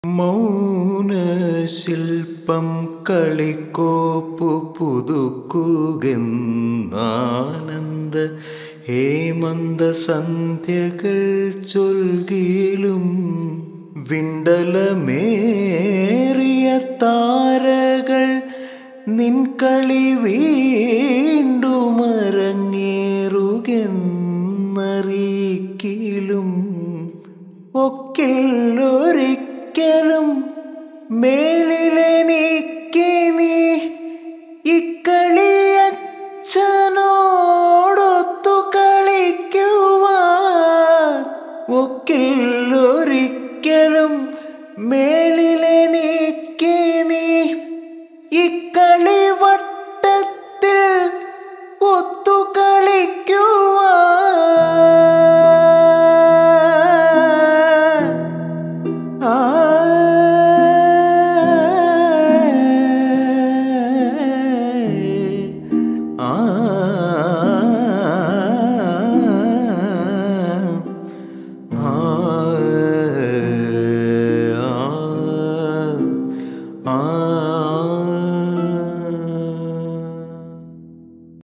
മൗനശില്പം കളിക്കോപ്പു പുതുക്കുകെന്നാനന്ദ ഹേമന്ത സന്ധ്യകൾ ചൊൽകിലും വിണ്ടലമേറിയ താരകൾ നിൻ കളി വീണ്ടുമരങ്ങേറുകെന്നറിയിക്കിലും ഒക്കില്ലൊരിക്കലും മേലിലെനിക്ക് നീ ഇക്കളിയച്ഛനോടൊത്തു കളിക്കുവാൻ ഒക്കില്ലൊരിക്കലും മേലിലെനിക്ക് നീ ഇക്കളി വട്ടത്തിൽ ഒത്തു കളിക്കുവാൻ ആ ആ ആ ആ